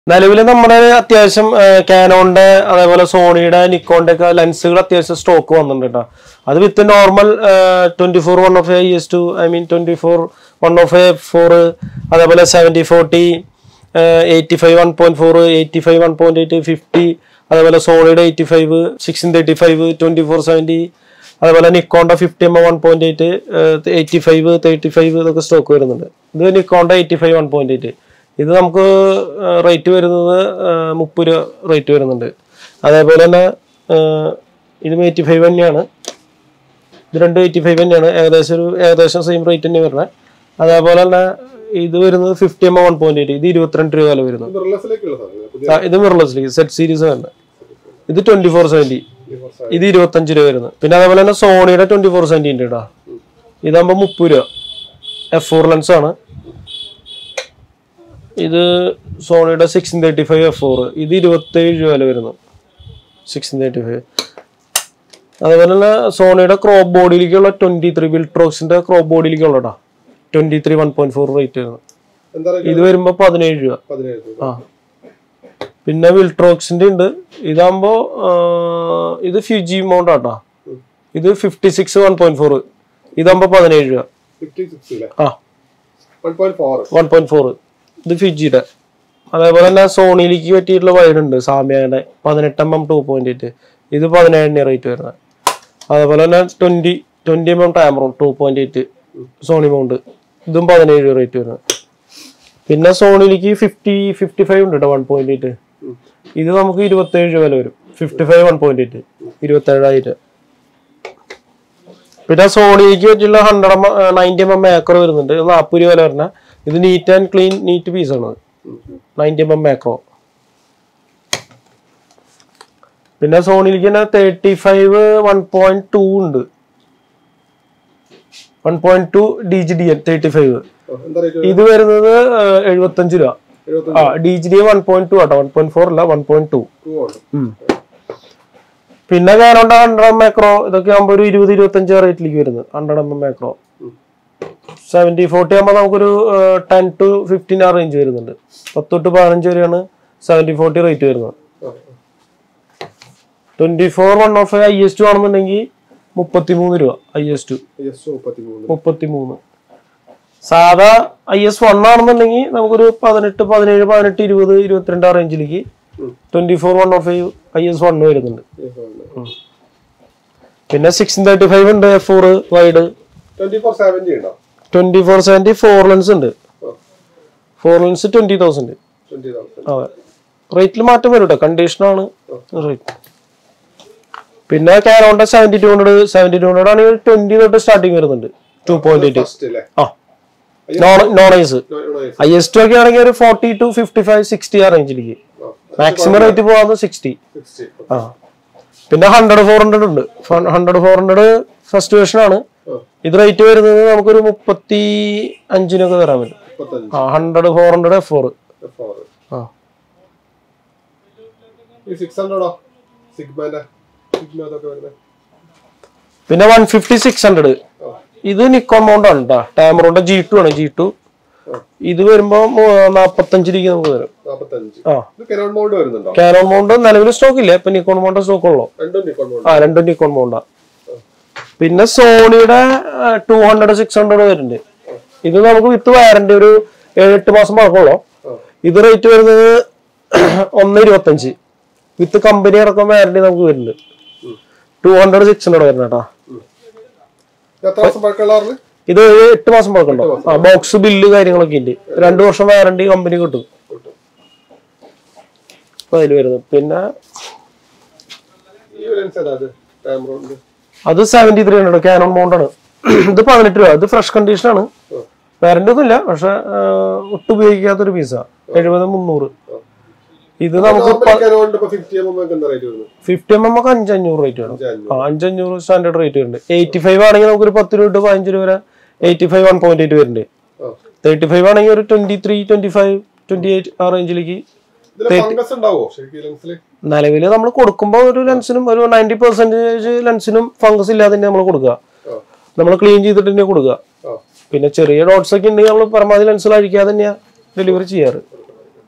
നിലവിൽ നമ്മുടെ അത്യാവശ്യം കാനോണിന്റെ അതേപോലെ സോണിയുടെ നിക്കോണിന്റെ ഒക്കെ ലെൻസുകൾ അത്യാവശ്യം സ്റ്റോക്ക് വന്നിട്ടുണ്ട് കേട്ടോ അത് with normal twenty four one of A S two I mean twenty four one of A four അതേപോലെ seventy forty eighty five one point four eighty five one point eight fifty അതേപോലെ സോണിയുടെ eighty five sixteen thirty five twenty four seventy അതേപോലെ നിക്കോണ്ട fifty M one point eight eighty five thirty five ഇതൊക്കെ stock വരുന്നുണ്ട് ഇത് നിക്കോണ്ട eighty five one point eight ഇത് നമുക്ക് റേറ്റ് വരുന്നത് മുപ്പത് രൂപ റേറ്റ് വരുന്നുണ്ട് അതേപോലെ തന്നെ ആ, ഇതും എയ്റ്റി ഫൈവ് തന്നെയാണ് ഇത് രണ്ടും എയ്റ്റി ഫൈവ് തന്നെയാണ് ഏകദേശം ഒരു ഏകദേശം സെയിം റേറ്റ് തന്നെ വരുന്നത് അതേപോലെ തന്നെ ഇത് വരുന്നത് fifty M one point eight ഇത് ഇരുപത്തിരണ്ട് രൂപ വില വരുന്നു മിറർലെസ്സിലേക്കുള്ള സാധനം പുതിയ ആ, ഇത് മിറർലെസ് സെറ്റ് സീരീസ് വരുന്നത് ഇത് ട്വന്റി ഫോർ സെവൻറ്റി ഇത് ഇരുപത്തഞ്ച് രൂപ വരുന്നത് പിന്നെ അതേപോലെ തന്നെ സോണിയുടെ ട്വന്റി ഫോർ സെവൻറ്റി ഉണ്ട് കേട്ടോ ഇതാകുമ്പോൾ മുപ്പത് രൂപ എഫ് ഫോർ ലെൻസ് ആണ് ഇത് സോണിയുടെ sixteen thirty five F four ഇത് ഇരുപത്തേഴ് രൂപ വില വരുന്നു സിക്സ്റ്റീൻ തേർട്ടി ഫൈവ് അതേപോലെ തന്നെ സോണിയുടെ ക്രോപ്പ് ബോഡിയിലേക്കുള്ള ട്വന്റി ത്രീ ബിൽട്രോക്സിന്റെ ക്രോപ്പ് ബോഡിയിലേക്കുള്ള കേട്ടോ twenty three one point four rate വരുന്നത് എന്താ ഇത് വരുമ്പോൾ പതിനേഴ് രൂപ പതിനേഴ് രൂപ ആ പിന്നെ വിൽട്രോക്സിന്റെ ഉണ്ട് ഇതാകുമ്പോ ആ, ഇത് ഫ്യൂജി മൗണ്ട് ആട്ടോ ഇത് fifty six one point four ഇതാകുമ്പോ പതിനേഴ് രൂപ ഫിഫ്റ്റി സിക്സ് അല്ലേ ആ one point four one point four ഇത് ഫിജിയുടെ അതേപോലെ തന്നെ സോണിയിലേക്ക് പറ്റിയിട്ടുള്ള വൈഡ് ഉണ്ട് സാമ്യയുടെ പതിനെട്ട് M M two point eight ഇത് പതിനേഴിന് റേറ്റ് വരുന്നത് അതേപോലെ തന്നെ twenty twenty M M Tamron two point eight Sony mount ഇതും പതിനേഴ് റേറ്റ് വരുന്നത് പിന്നെ സോണിയിലേക്ക് ഫിഫ്റ്റി ഫിഫ്റ്റി ഫൈവ് ഉണ്ട് കേട്ടോ വൺ പോയിന്റ് എയ്റ്റ് ഇത് നമുക്ക് ഇരുപത്തേഴ് രൂപ വില വരും fifty five one point eight ഇരുപത്തേഴായിരം പിന്നെ സോണിക്ക് പറ്റിയുള്ള hundred ninety M M maker വരുന്നുണ്ട് ഇത് നാൽപ്പത് രൂപ വില വരുന്ന ഇത് neat and clean neat piece ആണ് നയൻറ്റി എം എം മേക്രോ പിന്നെ സോണിയിലേക്ക് തന്നെ thirty five one point two ഉണ്ട് one point two D G D N thirty five എന്താ റേറ്റ് ഇത് വരുന്നത് എഴുപത്തഞ്ച് രൂപ എഴുപത്തഞ്ച് ആ D G D one point two auto one point four അല്ല വൺ പോയിന്റ് ടു ടു ആണ് പിന്നെ കാനോണ്ട ഹൺഡ്രഡ് എം മേക്രോ ഇതൊക്കെ ആകുമ്പോൾ ഒരു ഇരുപത് ഇരുപത്തഞ്ച് റേറ്റിലേക്ക് വരുന്നത് hundred M M macro seventy forty ആകുമ്പോൾ നമുക്കൊരു ടെൻ ടു ഫിഫ്റ്റീൻ ആ റേഞ്ച് വരുന്നുണ്ട് പത്ത് തൊട്ട് പതിനഞ്ച് വരെയാണ് സെവൻറ്റി ഫോർട്ടി റേറ്റ് വരുന്നത് twenty four one of I S two ആണെന്നുണ്ടെങ്കിൽ മുപ്പത്തി മൂന്ന് രൂപ ഐ എസ് ടു എസ് മുപ്പത്തി മൂന്ന് മുപ്പത്തി മൂന്ന് സാധാ ഐ എസ് വൺ ആണെന്നുണ്ടെങ്കിൽ നമുക്കൊരു പതിനെട്ട് പതിനേഴ് പതിനെട്ട് ഇരുപത് ഇരുപത്തിരണ്ട് ആ റേഞ്ചിലേക്ക് twenty four one of I S one വരുന്നുണ്ട് പിന്നെ സിക്സ്റ്റീൻ തേർട്ടി ഫൈവ് ഉണ്ട് F four wide twenty four seventy ഉണ്ടോ twenty four seventy four lens ഉണ്ട് four lens twenty thousand twenty thousand അതെ റേറ്റിൽ മാറ്റം വരും കേട്ടോ കണ്ടീഷനാണ് റേറ്റ് പിന്നെ കാനോണ്ട seventy two hundred seventy two hundred ആണെങ്കിൽ ട്വന്റി തൊട്ട് സ്റ്റാർട്ടിങ് വരുന്നുണ്ട് ടു പോയിന്റ് എയ്റ്റ് ഫസ്റ്റ് അല്ലേ ആ non non IS No, no, yes. I S two ഒക്കെ ആണെങ്കിൽ ഒരു forty to fifty five sixty ആ റേഞ്ചിലേക്ക് ആ, മാക്സിമം റേറ്റ് പോകുന്നത് സിക്സ്റ്റി 60. ആ പിന്നെ ഹൺഡ്രഡ് ഫോർ ഹൺഡ്രഡ് ഉണ്ട് hundred four hundred first version ആണ് ആ, ഇത് റേറ്റ് വരുന്നത് നമുക്കൊരു മുപ്പത്തി അഞ്ചിനൊക്കെ തരാൻ പറ്റും മുപ്പത്തഞ്ച് ആ hundred four hundred F four four ആ ഈ സിക്സ് ഹൺഡ്രഡോ സിഗ്മാന്റെ സിഗ്മ അതൊക്കെ വരുന്നത് പിന്നെ വൺ ഫിഫ്റ്റി സിക്സ് ഹൺഡ്രഡ് ഇത് നിക്കോൺ മൗണ്ട് ആണ് കേട്ടോ ടാമറോന്റെ ജി ടു ആണ് ജി ടു ഇത് വരുമ്പോ നാപ്പത്തഞ്ച് രൂപ നമുക്ക് തരും നാപ്പത്തഞ്ച് ആ ഇത് കെരോൺ മൗണ്ട് വരുന്നുണ്ടോ കാനോൺ മൗണ്ട് നിലവിൽ സ്റ്റോക്ക് ഇല്ല ഇപ്പൊ നിക്കോൺ മൗണ്ട് സ്റ്റോക്ക് ഉള്ളൂ രണ്ടും നിക്കോൺ മൗണ്ട് ആ രണ്ടും നിക്കോൺ മൗണ്ടാ പിന്നെ സോണിയുടെ ടു ഹൺഡ്രഡ് സിക്സ് ഹൺഡ്രഡ് വരുന്നുണ്ട് ഇത് നമുക്ക് വിത്ത് വാറന്റി ഒരു ഏഴെട്ട് മാസം പഴക്കമുള്ളൂ ഇത് റേറ്റ് വരുന്നത് ഒന്ന് ഇരുപത്തഞ്ച് വിത്ത് കമ്പനി അടക്കം വാറന്റി നമുക്ക് വരുന്നുണ്ട് ടു ഹൺഡ്രഡ് സിക്സ് ഹൺഡ്രഡ് വരുന്ന കേട്ടോ എത്ര മാസം പഴക്കമുള്ള പറഞ്ഞു ഇത് ഒരു എട്ട് മാസം പഴക്കമുണ്ടോ ആ ബോക്സ് ബില്ല് കാര്യങ്ങളൊക്കെ ഉണ്ട് രണ്ടു വർഷം വാറന്റി കമ്പനി കിട്ടും അപ്പൊ അതിൽ വരുന്നത് പിന്നെ ഈ ലെൻസ് ഏതാ അത് ടാമറോണിന്റെ അത് seventy three hundred Canon mount ആണ് ഇത് പതിനെട്ട് രൂപ ഇത് ഫ്രഷ് കണ്ടീഷൻ ആണ് വാറന്റി ഒന്നുമില്ല പക്ഷെ ഒട്ടും ഉപയോഗിക്കാത്തൊരു പീസാ എഴുപത് മുന്നൂറ് ഇത് നമുക്ക് കെരോണിന്റെ ഇപ്പൊ ഫിഫ്റ്റി എം എം ഒക്കെ എന്താ റേറ്റ് വരുന്നത് ഫിഫ്റ്റി എം എം ഒക്കെ അഞ്ചഞ്ഞൂറ് റേറ്റ് വരും അഞ്ച് ആ അഞ്ചഞ്ഞൂറ് സ്റ്റാൻഡേർഡ് റേറ്റ് വരുന്നുണ്ട് എയ്റ്റി ഫൈവ് ആണെങ്കിൽ നമുക്ക് ഒരു പത്ത് രൂപ തൊട്ട് പതിനഞ്ച് രൂപ വരെ eighty five one point eight വരുന്നുണ്ട് ആ. തേർട്ടി ഫൈവ് ആണെങ്കിൽ ഒരു twenty three twenty five twenty eight ആ റേഞ്ചിലേക്ക് ഇതില് ഫംഗസ് ഉണ്ടാവോ ശരിക്കും ഈ ലെൻസിൽ നിലവിൽ നമ്മൾ കൊടുക്കുമ്പോൾ ഒരു ലെൻസിനും ഒരു നയൻറ്റി പെർസെന്റേജ് ലെൻസിനും ഫംഗസ് ഇല്ലാതെ തന്നെ നമ്മൾ കൊടുക്കുക നമ്മൾ ക്ലീൻ ചെയ്തിട്ട് തന്നെ കൊടുക്കുക പിന്നെ ചെറിയ ഡോട്ട്സ് ഒക്കെ ഉണ്ടെങ്കിൽ നമ്മൾ പരമാവധി ലെൻസുകൾ അഴിക്കാതെ തന്നെയാണ് ഡെലിവറി ചെയ്യാറ്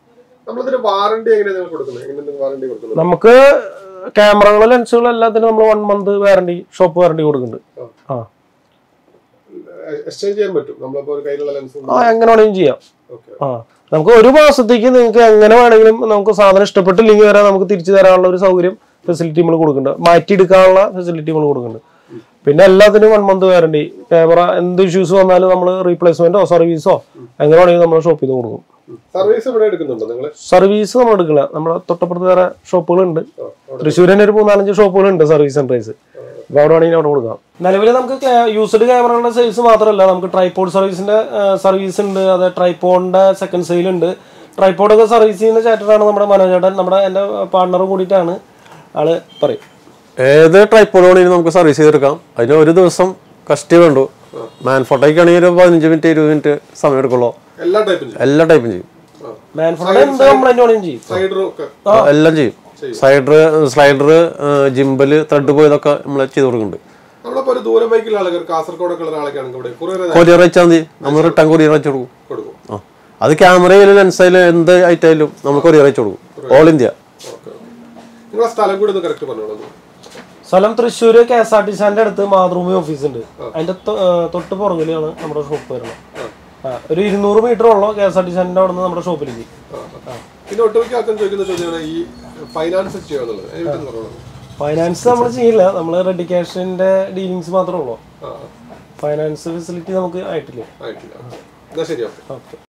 നമ്മളിതിന് വാറണ്ടി എങ്ങനെയാണ് നിങ്ങൾ കൊടുക്കുന്നത് എങ്ങനെ വാറണ്ടി കൊടുക്കുന്നത് നമുക്ക് ക്യാമറകൾ ലെൻസുകൾ എല്ലാത്തിനും നമ്മൾ one month warranty shop warranty കൊടുക്കുന്നുണ്ട് ആ എക്സ്ചേഞ്ച് ചെയ്യാൻ പറ്റും നമ്മളിപ്പോ ഒരു കയ്യിലുള്ള ലെൻസ് ആ എങ്ങനെ വേണമെങ്കിലും ചെയ്യാം ഓക്കെ ആ നമുക്ക് ഒരു മാസത്തേക്ക് നിങ്ങൾക്ക് എങ്ങനെ വേണമെങ്കിലും നമുക്ക് സാധനം ഇഷ്ടപ്പെട്ടില്ലെങ്കിൽ വരെ നമുക്ക് തിരിച്ചു തരാനുള്ള ഒരു സൗകര്യം ഫെസിലിറ്റി നമ്മൾ കൊടുക്കുന്നുണ്ട് മാറ്റിയെടുക്കാനുള്ള ഫെസിലിറ്റി നമ്മൾ കൊടുക്കുന്നുണ്ട് പിന്നെ എല്ലാത്തിനും വൺ മന്ത് വാറണ്ടി ക്യാമറ എന്ത് ഇഷ്യൂസ് വന്നാലും നമ്മൾ റീപ്ലേസ്മെന്റോ സർവീസോ എങ്ങനെ വേണമെങ്കിലും നമ്മൾ ഷോപ്പിൽ നിന്ന് കൊടുക്കും സർവീസ് ഇവിടെ എടുക്കുന്നുണ്ടോ നിങ്ങൾ സർവീസ് നമ്മൾ എടുക്കില്ല നമ്മുടെ തൊട്ടപ്പുറത്ത് വേറെ ഷോപ്പുകളുണ്ട് തൃശ്ശൂർ തന്നെ ഒരു മൂന്നാലഞ്ച് ഷോപ്പുകളുണ്ട് സർവീസ് സെന്റേഴ്സ് അപ്പോൾ അവിടെ വേണമെങ്കിൽ അവിടെ കൊടുക്കാം നിലവിൽ നമുക്ക് യൂസ്ഡ് ക്യാമറകളുടെ സൈസ് മാത്രമല്ല നമുക്ക് ട്രൈപോഡ് സർവീസിന്റെ സർവീസ് ഉണ്ട് അത് ട്രൈപോഡിന്റെ സെക്കൻഡ് സെയിൽ ഉണ്ട് ട്രൈപോഡൊക്കെ സർവീസ് ചെയ്യുന്ന ചേട്ടനാണ് നമ്മുടെ മനോജേട്ടൻ നമ്മുടെ എൻ്റെ പാർട്ണർ കൂടിയിട്ടാണ് ആള് പറയും ഏത് ട്രൈപ്പോഡ് വേണമെങ്കിലും നമുക്ക് സർവീസ് ചെയ്തെടുക്കാം അതിന് ഒരു ദിവസം കഷ്ടി വേണ്ടു മാൻ ഫോട്ടോയ്ക്കാണെങ്കിൽ ഒരു പതിനഞ്ച് മിനിറ്റ് ഇരുപത് മിനിറ്റ് സമയം എടുക്കുള്ളൂ എല്ലാ ടൈപ്പും ചെയ്യും എല്ലാ ടൈപ്പും ചെയ്യും മാൻഫോണിന്റെ എന്ത് കംപ്ലൈന്റ് വേണമെങ്കിലും ചെയ്യും സൈഡറും ഒക്കെ എല്ലാം ചെയ്യും സൈഡർ സ്ലൈഡർ ജിമ്പല് ത്രെഡ് പോയതൊക്കെ നമ്മൾ ചെയ്ത് കൊടുക്കുന്നുണ്ട് നമ്മളിപ്പോ ഒരു ദൂരം ബൈക്കുള്ള ആളുകൾ കാസർഗോഡൊക്കെ ഉള്ള ആളൊക്കെ ആണെങ്കിൽ ഇവിടെ കുറേ കൊറിയർ അയച്ചാൽ മതി നമ്മൾ റിട്ടേൺ കൊറിയർ അയച്ചു കൊടുക്കും കൊടുക്കും ആ അത് ക്യാമറയിലും ലെൻസായാലും എന്ത് ഐറ്റായാലും നമ്മൾ കൊറിയർ അയച്ചു കൊടുക്കും ഓൾ ഇന്ത്യ ഓക്കെ നിങ്ങളെ സ്ഥലം കൂടി ഒന്ന് കറക്റ്റ് പറഞ്ഞോളൂ സ്ഥലം Thrissur K S R T സിന്റെ അടുത്ത് മാതൃഭൂമി ഓഫീസ് ഉണ്ട് അതിന്റെ തൊ- ആ, തൊട്ട് പുറകിലാണ് നമ്മുടെ ഷോപ്പ് വരുന്നത് ആ, ഒരു ഇരുന്നൂറ് മീറ്റർ ഉള്ളൂ കെ എസ് ആർ ടി സിന്റെ അവിടെ നിന്ന് നമ്മുടെ ഷോപ്പിലേക്ക് പിന്നെ ഒട്ടുമിക്ക ആൾക്കാർ ചോദിക്കുന്ന ചോദ്യമാണ് ഈ ഫൈനാൻസ് ചെയ്യുക എന്നുള്ളത് പറഞ്ഞോളൂ ഫൈനാൻസ് നമ്മൾ ചെയ്യില്ല നമ്മൾ റെഡി ക്യാഷിന്റെ ഡീലിങ്സ് മാത്രമേ ഉള്ളൂ ആ ഫൈനാൻസ് ഫെസിലിറ്റി നമുക്ക് ആയിട്ടില്ല ആയിട്ടില്ല എന്നാ ശരി ഓക്കെ ഓക്കെ